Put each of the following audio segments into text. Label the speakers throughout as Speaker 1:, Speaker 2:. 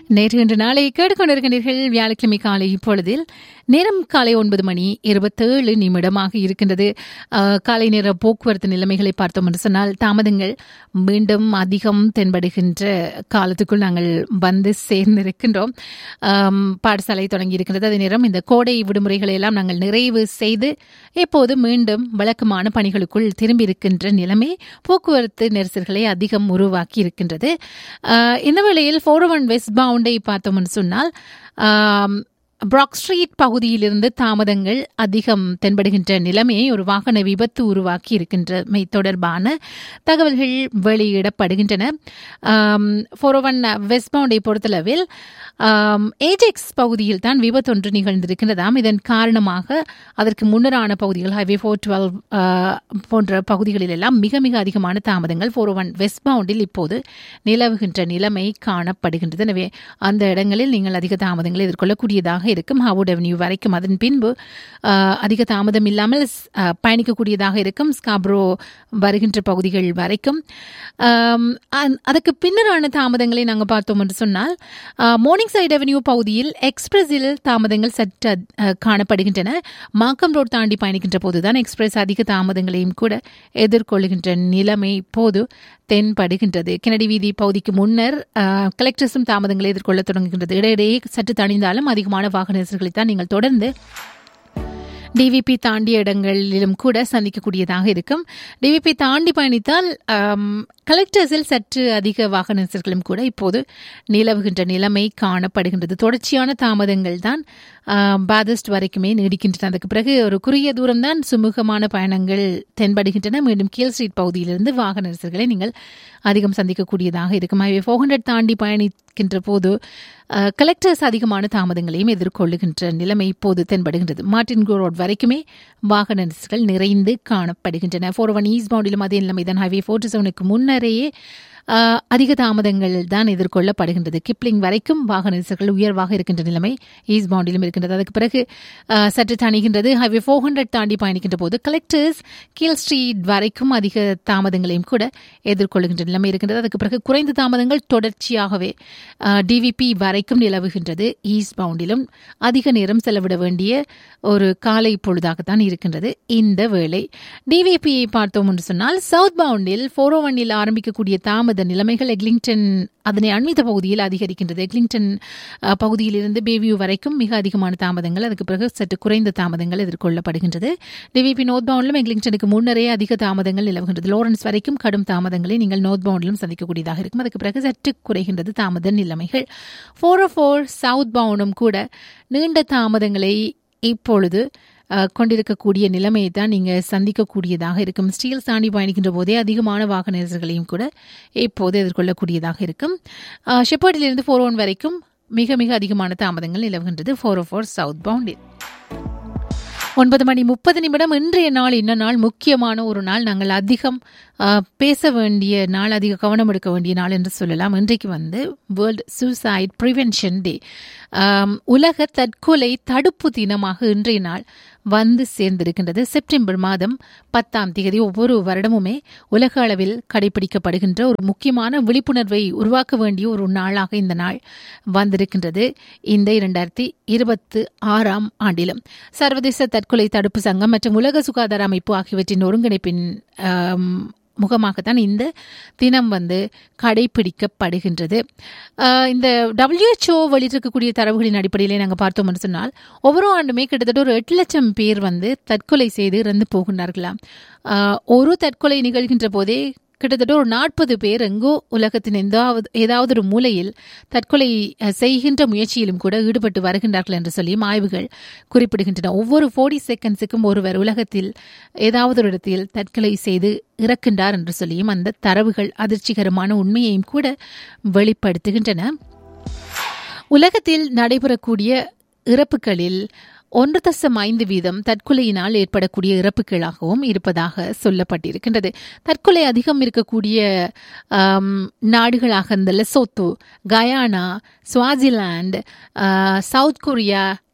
Speaker 1: நேற்று இன்று நாளை கேட்டுக்கொண்டிருக்கின்றீர்கள் வியாழக்கிழமை காலை இப்பொழுதில் நேரம் காலை ஒன்பது மணி இருபத்தேழு நிமிடமாக இருக்கின்றது அஹ், காலை நேர போக்குவரத்து நிலைமைகளை பார்த்தோம் என்று சொன்னால் தாமதங்கள் மீண்டும் அதிகம் தென்படுகின்ற காலத்துக்குள் நாங்கள் வந்து சேர்ந்திருக்கின்றோம் ஆம், பாடசாலை தொடங்கி இருக்கின்றது அதே நேரம் இந்த கோடை விடுமுறைகளை எல்லாம் நாங்கள் நிறைவு செய்து இப்போது மீண்டும் வழக்கமான பணிகளுக்குள் திரும்பி இருக்கின்ற நிலைமை போக்குவரத்து நெரிசல்களை அதிகம் உருவாக்கி இருக்கின்றது ஆஹ், இந்த வேளையில் ஃபோர் ஒன் வெஸ்ட் பவுண்டை பார்த்தோம்னு சொன்னால் ஆம், பிராக் ஸ்ட்ரீட் பகுதியிலிருந்து தாமதங்கள் அதிகம் தென்படுகின்ற நிலைமையை ஒரு வாகன விபத்து உருவாக்கி இருக்கின்றமை தொடர்பான தகவல்கள் வெளியிடப்படுகின்றன ஃபோர் ஒன் வெஸ்ட் பவுண்டை பொறுத்தளவில் ஏஜெக்ஸ் பகுதியில் தான் விபத்து ஒன்று நிகழ்ந்திருக்கின்றதாம் இதன் காரணமாக அதற்கு முன்னரான பகுதிகள் ஹைவே ஃபோர் டுவெல் போன்ற பகுதிகளில் எல்லாம் மிக மிக அதிகமான தாமதங்கள் ஃபோர் ஒன் வெஸ்ட் பவுண்டில் இப்போது நிலவுகின்ற நிலைமை காணப்படுகின்றது எனவே அந்த இடங்களில் நீங்கள் அதிக தாமதங்களை எதிர்கொள்ளக்கூடியதாக இருக்கும் ஹவுட் அவென்யூ வரைக்கும் அதன் பின்பு ஆஹ், அதிக தாமதம் இல்லாமல் ஆஹ், பயணிக்கக்கூடியதாக இருக்கும் ஸ்காப்ரோ வருகின்ற பகுதிகள் வரைக்கும் ஆம், அந்- அதுக்கு பின்னரான தாமதங்களை நாங்கள் பார்த்தோம் என்று சொன்னால் மோர்னிங் சைட் அவென்யூ பகுதியில் எக்ஸ்பிரஸில் தாமதங்கள் சற்று அஹ், காணப்படுகின்றன மாக்கம் ரோட் தாண்டி பயணிக்கின்ற போதுதான் எக்ஸ்பிரஸ் அதிக தாமதங்களையும் கூட எதிர்கொள்கின்ற நிலைமை இப்போது தென்படுகின்றது கெனடி வீதி பகுதிக்கு முன்னர் அஹ், கலெக்டர்ஸும் தாமதங்களை எதிர்கொள்ள தொடங்குகின்றது இடையிடையே சற்று தணிந்தாலும் அதிகமான வாகன நெரிசல்களைத்தான் நீங்கள் தொடர்ந்து டிவிபி தாண்டிய இடங்களிலும் கூட சந்திக்கக்கூடியதாக இருக்கும் டிவிபி தாண்டி பயணித்தால் ஆம், கலெக்டர்ஸில் சற்று அதிக வாகன நெரிசல்களும் கூட இப்போது நிலவுகின்ற நிலைமை காணப்படுகின்றது தொடர்ச்சியான தாமதங்கள் தான் பாதஸ்ட் வரைக்குமே நீடிக்கின்றன அதுக்கு பிறகு ஒரு குறுகிய தூரம்தான் சுமூகமான பயணங்கள் தென்படுகின்றன மீண்டும் கீழ் ஸ்ட்ரீட் பகுதியிலிருந்து வாகன நெரிசல்களை நீங்கள் அதிகம் சந்திக்கக்கூடியதாக இருக்கும் ஹைவே ஃபோர் ஹண்ட்ரட் தாண்டி பயணிக்கின்ற போது அஹ், கலெக்டர்ஸ் அதிகமான தாமதங்களையும் எதிர்கொள்ளுகின்ற நிலைமை இப்போது தென்படுகின்றது மார்டின் கோ ரோட் வரைக்குமே வாகன நெரிசல்கள் நிறைந்து காணப்படுகின்றன ஃபோர் ஒன் ஈஸ்ட் பவுண்டிலும் அதே நிலைமை தான் ஹைவே ஃபோர்ட்டி செவனுக்கு முன்னரேயே அஹ், அதிக தாமதங்கள் தான் எதிர்கொள்ளப்படுகின்றது கிப்ளிங் வரைக்கும் வாகன நெரிசல்கள் உயர்வாக இருக்கின்ற நிலைமை ஈஸ்ட் பவுண்டிலும் இருக்கின்றது அதுக்கு பிறகு அஹ், சற்று தணிகின்றது ஹைவே ஃபோர் ஹண்ட்ரட் தாண்டி பயணிக்கின்ற போது கலெக்டர்ஸ் கீழ் ஸ்ட்ரீட் வரைக்கும் அதிக தாமதங்களையும் கூட எதிர்கொள்கின்ற நிலைமை இருக்கின்றது அதுக்கு பிறகு குறைந்த தாமதங்கள் தொடர்ச்சியாகவே டிவிபி வரைக்கும் நிலவுகின்றது ஈஸ்ட் பவுண்டிலும் அதிக நேரம் செலவிட வேண்டிய ஒரு காலை பொழுதாகத்தான் இருக்கின்றது இந்த வேளை டிவிபியை பார்த்தோம் என்று சொன்னால் சவுத் பவுண்டில் ஃபோர் ஓ ஒன்னில் ஆரம்பிக்கக்கூடிய தாமத நிலைமைகள் எக்லிங்டன் அதனை அண்மித்த பகுதியில் அதிகரிக்கின்றது எக்லிங்டன் அஹ், பகுதியிலிருந்து பேவியூ வரைக்கும் மிக அதிகமான தாமதங்கள் அதுக்கு பிறகு சற்று குறைந்த தாமதங்கள் எதிர்கொள்ளப்படுகின்றது டிவிபி நோர்த் பவுண்டிலும் எக்லிங்டனுக்கு முன்னரே அதிக தாமதங்கள் நிலவுகின்றது லாரன்ஸ் வரைக்கும் கடும் தாமதங்களை நீங்கள் நோர்த் பவுண்டிலும் சந்திக்கக்கூடியதாக இருக்கும் அதுக்கு பிறகு சற்று குறைகின்றது தாமத நிலைமைகள் ஃபோர் ஓ ஃபோர் சவுத் பவுண்டும் கூட நீண்ட தாமதங்களை இப்பொழுது அஹ், கொண்டிருக்கக்கூடிய நிலைமையை தான் நீங்கள் சந்திக்கக்கூடியதாக இருக்கும் ஸ்டீல் தாண்டி பயணிக்கின்ற போதே அதிகமான வாகன நெரிசல்களையும் கூட இப்போது எதிர்கொள்ளக்கூடியதாக இருக்கும் அஹ், ஷெப்பர்டிலிருந்து ஃபோர் ஒன் வரைக்கும் மிக மிக அதிகமான தாமதங்கள் நிலவுகின்றது ஃபோர் ஓ ஃபோர் சவுத் பவுண்டில் ஒன்பது மணி முப்பது நிமிடம் இன்றைய நாள் இன்ன நாள் முக்கியமான ஒரு நாள் நாங்கள் அதிகம் ஆ, பேச வேண்டிய நாள் அதிக கவனம் எடுக்க வேண்டிய நாள் என்று சொல்லலாம் இன்றைக்கு வந்து வேர்ல்ட் சூசைட் ப்ரிவென்ஷன் டே உலக தற்கொலை தடுப்பு தினமாக இன்றைய நாள் வந்து சேர்ந்திருக்கின்றது செப்டம்பர் மாதம் பத்தாம் தேதி ஒவ்வொரு வருடமுமே உலக அளவில் கடைபிடிக்கப்படுகின்ற ஒரு முக்கியமான விழிப்புணர்வை உருவாக்க வேண்டிய ஒரு நாளாக இந்த நாள் வந்திருக்கின்றது இந்த இரண்டாயிரத்தி இருபத்தி ஆறாம் ஆண்டிலும் சர்வதேச தற்கொலை தடுப்பு சங்கம் மற்றும் உலக சுகாதார அமைப்பு ஆகியவற்றின் ஒருங்கிணைப்பின் ஆம், முகமாகத்தான் இந்த தினம் வந்து கடைபிடிக்கப்படுகின்றது ஆஹ் இந்த WHO வெளியிட்டிருக்கக்கூடிய தரவுகளின் அடிப்படையிலே நாங்கள் பார்த்தோம் என்று சொன்னால் ஒவ்வொரு ஆண்டுமே கிட்டத்தட்ட ஒரு எட்டு லட்சம் பேர் வந்து தற்கொலை செய்து இறந்து போகின்றார்களாம் ஆஹ் ஒரு தற்கொலை நிகழ்கின்ற போதே கிட்டத்தட்ட ஒரு நாற்பது பேர் எங்கோ உலகத்தின் எந்தாவது ஏதாவது ஒரு மூலையில் தற்கொலை அஹ், செய்கின்ற முயற்சியிலும் கூட ஈடுபட்டு வருகின்றார்கள் என்று சொல்லியும் ஆய்வுகள் குறிப்பிடுகின்றன ஒவ்வொரு ஃபோர்ட்டி செகண்ட்ஸுக்கும் ஒருவர் உலகத்தில் ஏதாவது ஒரு இடத்தில் தற்கொலை செய்து இறக்கின்றார் என்று சொல்லியும் அந்த தரவுகள் அதிர்ச்சிகரமான உண்மையையும் கூட வெளிப்படுத்துகின்றன உலகத்தில் நடைபெறக்கூடிய இறப்புகளில் ஒன்று தசம் ஐந்து வீதம் தற்கொலையினால் ஏற்படக்கூடிய இறப்புகளாகவும் இருப்பதாக சொல்லப்பட்டிருக்கின்றது தற்கொலை அதிகம் இருக்கக்கூடிய ஆம், நாடுகளாக இந்த லெசோத்தோ கயானா ஸ்வாசிலாந்து ஆ, சவுத் கொரியா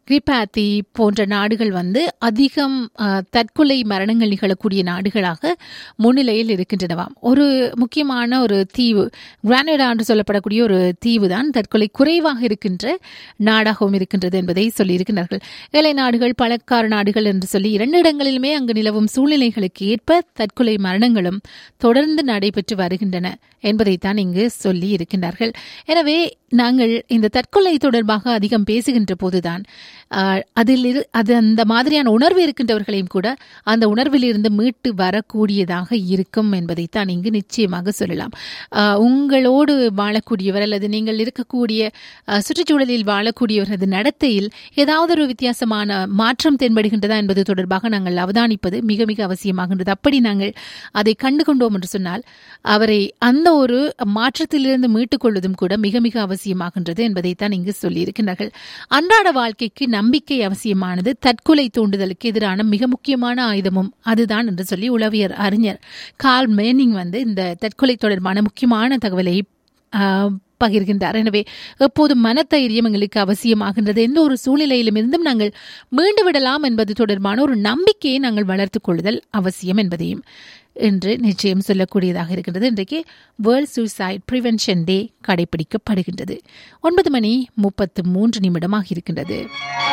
Speaker 1: கிரிபாத்தி போன்ற நாடுகள் வந்து அதிகம் அஹ், தற்கொலை மரணங்கள் நிகழக்கூடிய நாடுகளாக முன்னிலையில் இருக்கின்றனவாம் ஒரு முக்கியமான ஒரு தீவு கிரானடா என்று சொல்லப்படக்கூடிய ஒரு தீவு தான் தற்கொலை குறைவாக இருக்கின்ற நாடாகவும் இருக்கின்றது என்பதை சொல்லியிருக்கிறார்கள் ஏழை நாடுகள் பணக்கார நாடுகள் என்று சொல்லி இரண்டு இடங்களிலுமே அங்கு நிலவும் சூழ்நிலைகளுக்கு ஏற்ப தற்கொலை மரணங்களும் தொடர்ந்து நடைபெற்று வருகின்றன என்பதைத்தான் இங்கு சொல்லி இருக்கின்றார்கள் எனவே நாங்கள் இந்த தற்கொலை தொடர்பாக அதிகம் பேசுகின்ற போதுதான் ஆஹ், அதில் இரு அது அந்த மாதிரியான உணர்வு இருக்கின்றவர்களையும் கூட அந்த உணர்விலிருந்து மீட்டு வரக்கூடியதாக இருக்கும் என்பதைத்தான் இங்கு நிச்சயமாக சொல்லலாம் ஆஹ், உங்களோடு வாழக்கூடியவர் அல்லது நீங்கள் இருக்கக்கூடிய ஆஹ், சுற்றுச்சூழலில் வாழக்கூடியவரது நடத்தையில் ஏதாவது ஒரு வித்தியாசமான மாற்றம் தென்படுகின்றதா என்பது தொடர்பாக நாங்கள் அவதானிப்பது மிக மிக அவசியமாகின்றது அப்படி நாங்கள் அதை கண்டு கொண்டோம் என்று சொன்னால் அவரை அந்த ஒரு மாற்றத்திலிருந்து மீட்டுக் கொள்வதும் கூட மிக மிக அவசியமாகின்றது என்பதைத்தான் இங்கு சொல்லியிருக்கிறார்கள் அன்றாட வாழ்க்கைக்கு நம்பிக்கை அவசியமானது தற்கொலை தூண்டுதலுக்கு எதிரான மிக முக்கியமான ஆயுதமும் அதுதான் என்று சொல்லி உளவியர் அறிஞர் கார்ல் மேனிங் வந்து இந்த தற்கொலை தொடர்பான முக்கியமான தகவலை ஆஹ், பகிர்கின்றார் எனவே எப்போதும் மனத்தைரியம் எங்களுக்கு அவசியமாகின்றது எந்த ஒரு சூழ்நிலையிலும் இருந்தும் நாங்கள் மீண்டு விடலாம் என்பது தொடர்பான ஒரு நம்பிக்கையை நாங்கள் வளர்த்துக் கொள்ளுதல் அவசியம் என்பதையும் என்று நிச்சயம் சொல்லக்கூடியதாக இருக்கின்றது இன்றைக்கு வேர்ல்ட் சூசைட் ப்ரிவென்ஷன் டே கடைபிடிக்கப்படுகின்றது ஒன்பது மணி முப்பத்து மூன்று நிமிடமாக இருக்கின்றது